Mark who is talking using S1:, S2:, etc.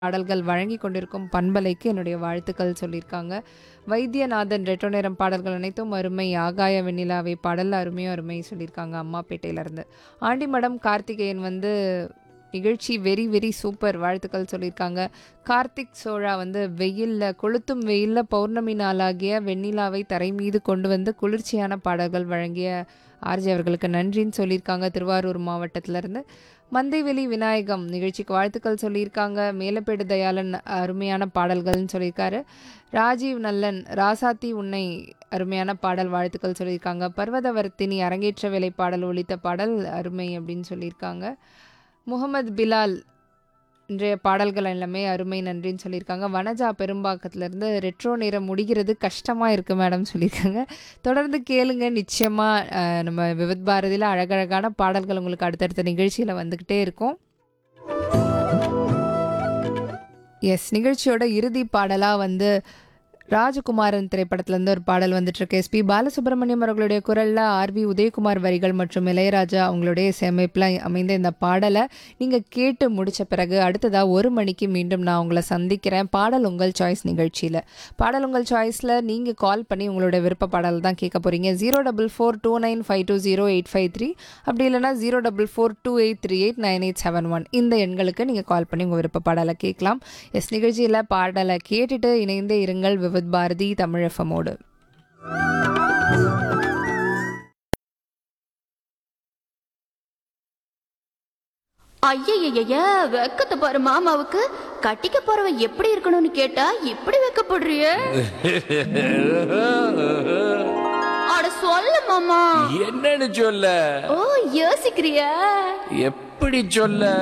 S1: பாடல்கள் வழங்கி கொண்டிருக்கும் பண்பலைக்கு என்னுடைய வாழ்த்துக்கள் சொல்லியிருக்காங்க வைத்தியநாதன் ரெட்டோ நேரம் பாடல்கள் அனைத்தும் அருமை ஆகாய வெண்ணிலாவை பாடல் அருமையும் அருமை சொல்லியிருக்காங்க அம்மாப்பேட்டையிலேருந்து ஆண்டிமடம் கார்த்திகேயன் வந்து நிகழ்ச்சி வெரி வெரி சூப்பர் வாழ்த்துக்கள் சொல்லியிருக்காங்க கார்த்திக் சோழா வந்து வெயிலில் கொளுத்தும் வெயிலில் பௌர்ணமி நாளாகிய வெண்ணிலாவை தரை மீது கொண்டு வந்து குளிர்ச்சியான பாடல்கள் வழங்கிய ஆர்ஜி அவர்களுக்கு நன்றின்னு சொல்லியிருக்காங்க திருவாரூர் மாவட்டத்திலேருந்து மந்தைவெளி விநாயகம் நிகழ்ச்சிக்கு வாழ்த்துக்கள் சொல்லியிருக்காங்க மேலப்பேடு தயாளன் அருமையான பாடல்கள்னு சொல்லியிருக்காரு ராஜீவ் நல்லன் ராசாத்தி உன்னை அருமையான பாடல் வாழ்த்துக்கள் சொல்லியிருக்காங்க பர்வதவர்த்தினி அரங்கேற்ற வேலை பாடல் ஒலித்த பாடல் அருமை அப்படின்னு சொல்லியிருக்காங்க முகமது பிலால் இன்றைய பாடல்கள் எல்லாமே அருமை நன்றின்னு சொல்லியிருக்காங்க வனஜா பெரும்பாக்கத்துலேருந்து ரெட்ரோ நேரம் முடிகிறது கஷ்டமாக இருக்குது மேடம் சொல்லியிருக்காங்க தொடர்ந்து கேளுங்க நிச்சயமாக நம்ம விவித் பாரதியில் அழகழகான பாடல்கள் உங்களுக்கு அடுத்தடுத்த நிகழ்ச்சியில் வந்துக்கிட்டே இருக்கும் எஸ் நிகழ்ச்சியோட இறுதி பாடலாக வந்து ராஜகுமாரன் திரைப்படத்துலேருந்து ஒரு பாடல் வந்துட்டுருக்கு எஸ்பி பாலசுப்ரமணியம் அவர்களுடைய குரலில் ஆர்வி உதயகுமார் வரிகள் மற்றும் இளையராஜா அவங்களுடைய இசையமைப்பில் அமைந்த இந்த பாடலை நீங்கள் கேட்டு முடித்த பிறகு அடுத்ததாக ஒரு மணிக்கு மீண்டும் நான் உங்களை சந்திக்கிறேன் பாடல் உங்கள் சாய்ஸ் நிகழ்ச்சியில் பாடல் உங்கள் சாய்ஸில் நீங்கள் கால் பண்ணி உங்களோட விருப்ப பாடல் தான் கேட்க போகிறீங்க zero double four two nine five two zero eight five three அப்படி இல்லைனா zero double four two eight three eight nine eight seven one இந்த எண்களுக்கு நீங்கள் கால் பண்ணி உங்கள் விருப்ப பாடலை கேட்கலாம் எஸ் நிகழ்ச்சியில் பாடலை கேட்டுட்டு இணைந்தே இருங்கள் விவித் பாரதி தமிழ் எஃப்எம்மோடு
S2: ஐயய்யய்ய வெக்கத்தை பாரு மாமாவுக்கு கட்டிக்க போறவன் எப்படி இருக்கணும்னு கேட்டா இப்படி வெக்கப்படுறிய அட சொல்ல மாமா
S3: என்னன்னு சொல்ல
S2: ஓ யோசிக்கிறியா
S3: எப்படி சொல்ல